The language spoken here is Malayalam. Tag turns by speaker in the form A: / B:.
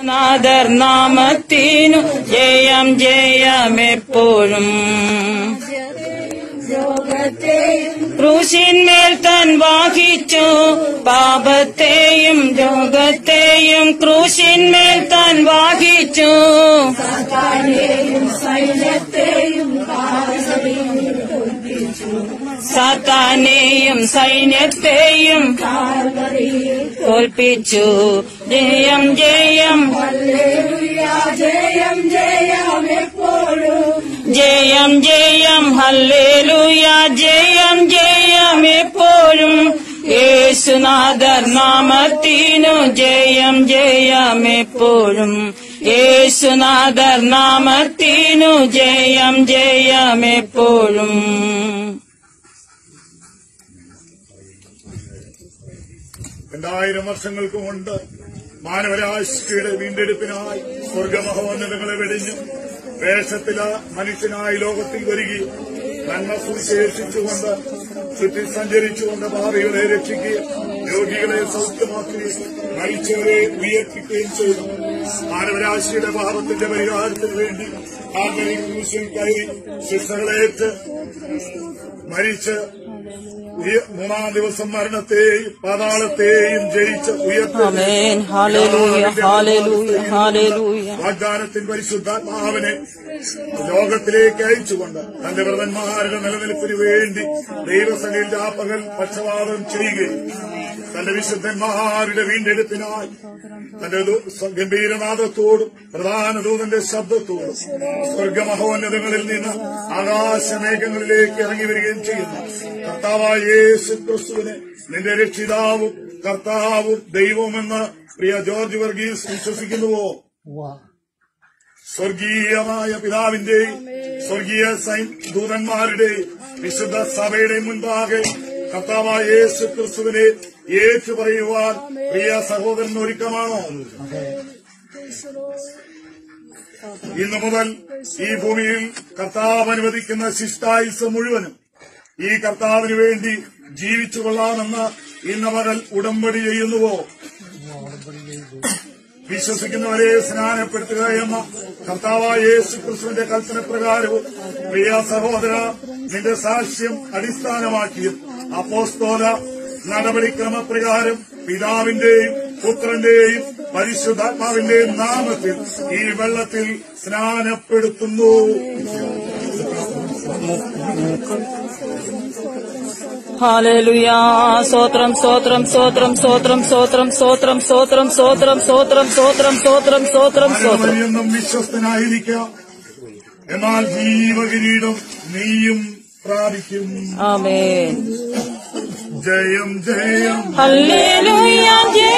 A: നാദർ നാമത്തിനു ജയം ജയമെപ്പോഴും ക്രൂശിന്മേൽ താൻ വാഹിച്ചു പാപത്തെയും രോഗത്തെയും ക്രൂശിന്മേൽ താൻ വാഹിച്ചു സാത്താനെയും സൈന്യത്തെയും തോൽപ്പിച്ചു ജയം ജയം ജയം ജയം ഹല്ലേലൂയ ജയം ജയം എപ്പോഴും യേശുനാഥർ നാമത്തിനു ജയം ജയം എപ്പോഴും യേശുനാഥർ നാമത്തിനു ജയം ജയം എപ്പോഴും
B: രണ്ടായിരം വർഷങ്ങൾക്ക് മുണ്ട് മാനവരാശിയുടെ വീണ്ടെടുപ്പിനായി സ്വർഗമഹോന്നതങ്ങളെ വെടിഞ്ഞു വേഷത്തില മനുഷ്യനായി ലോകത്തിൽ വരികയും നന്മ സുവിശേഷിച്ചുകൊണ്ട് ചുറ്റി സഞ്ചരിച്ചുകൊണ്ട് ഭാവികളെ രക്ഷിക്കുകയും രോഗികളെ സൗഖ്യമാക്കുകയും മരിച്ചവരെ ഉയർപ്പിക്കുകയും ചെയ്തു മാനവരാശിയുടെ പാപത്തിന്റെ പരിഹാരത്തിന് വേണ്ടി കാൽവരി ക്രൂശിൽ കയറി ശിക്ഷകളേറ്റ് മരിച്ച് ഉയ- മൂന്നാം ദിവസം മരണത്തെയും പാതാളത്തെയും ജയിച്ച് ഉയർത്തി
A: ആമേൻ ഹാലേലൂയ ഹാലേലൂയ ഹാലേലൂയ
B: വാഗ്ദാനത്തിൻ പരിശുദ്ധാത്മാവിനെ ലോകത്തിലേക്ക് അയച്ചുകൊണ്ട് തന്റെ വ്രതന്മാരുടെ നിലനിൽപ്പിന് വേണ്ടി ദൈവസനയിൽ രാപ്പകൽ പക്ഷപാതം ചെയ്യുകയും തന്റെ വിശുദ്ധന്മാരുടെ വീണ്ടെടുപ്പിനായി തന്റെ ദൂ- ഗംഭീരനാഥത്തോടും പ്രധാന ദൂതന്റെ ശബ്ദത്തോടും സ്വർഗമഹോന്നതങ്ങളിൽ നിന്ന് ആകാശമേഘങ്ങളിലേക്ക് ഇറങ്ങി വരികയും ചെയ്യുന്നു കർത്താവായ യേശു ക്രിസ്തുവിനെ നിന്റെ രക്ഷിതാവും കർത്താവും ദൈവവുമെന്ന് പ്രിയ ജോർജ് വർഗീസ് വിശ്വസിക്കുന്നുവോ സ്വർഗീയമായ പിതാവിന്റെയും സ്വർഗീയ സൈൻ ദൂതന്മാരുടെയും വിശുദ്ധ സഭയുടെ മുൻപാകെ കർത്താവായ യേശു ക്രിസ്തുവിനെ ഏറ്റുപറയുവാൻ പ്രിയ സഹോദരൻ ഒരുക്കമാണോ ഇന്നു മുതൽ ഈ ഭൂമിയിൽ കർത്താവ് അനുവദിക്കുന്ന ശിഷ്ടായുസ് മുഴുവനും ഈ കർത്താവിന് വേണ്ടി ജീവിച്ചു കൊള്ളാമെന്ന് ഇന്ന് പകൽ ഉടമ്പടി ചെയ്യുന്നുവോ വിശ്വസിക്കുന്നവരെ സ്നാനപ്പെടുത്തുക എന്ന കർത്താവായ യേശു ക്രിസ്തുവിന്റെ കൽപ്പന പ്രകാരവും പ്രിയ സഹോദര നിന്റെ സാക്ഷ്യം അടിസ്ഥാനമാക്കിയും അപ്പോസ്തോല നടപടിക്രമപ്രകാരം പിതാവിന്റെയും പുത്രന്റെയും പരിശുദ്ധാത്മാവിന്റെയും നാമത്തിൽ ഈ വെള്ളത്തിൽ സ്നാനപ്പെടുത്തുന്നു
A: ഹാലേലുയ സ്തോത്രം സ്തോത്രം സ്തോത്രം സ്തോത്രം സ്തോത്രം സ്തോത്രം സ്തോത്രം സ്തോത്രം സ്തോത്രം സ്തോത്രം സ്തോത്രം സ്തോത്രം സ്തോത്രം
B: വരെയൊന്നും വിശ്വസ്തനായിരിക്കാം എന്നാൽ ജീവകിരീടം നീയും പ്രാപിക്കും
A: ആമേൻ
B: ജയം ജയം
A: ഹല്ലേലൂയ ജയ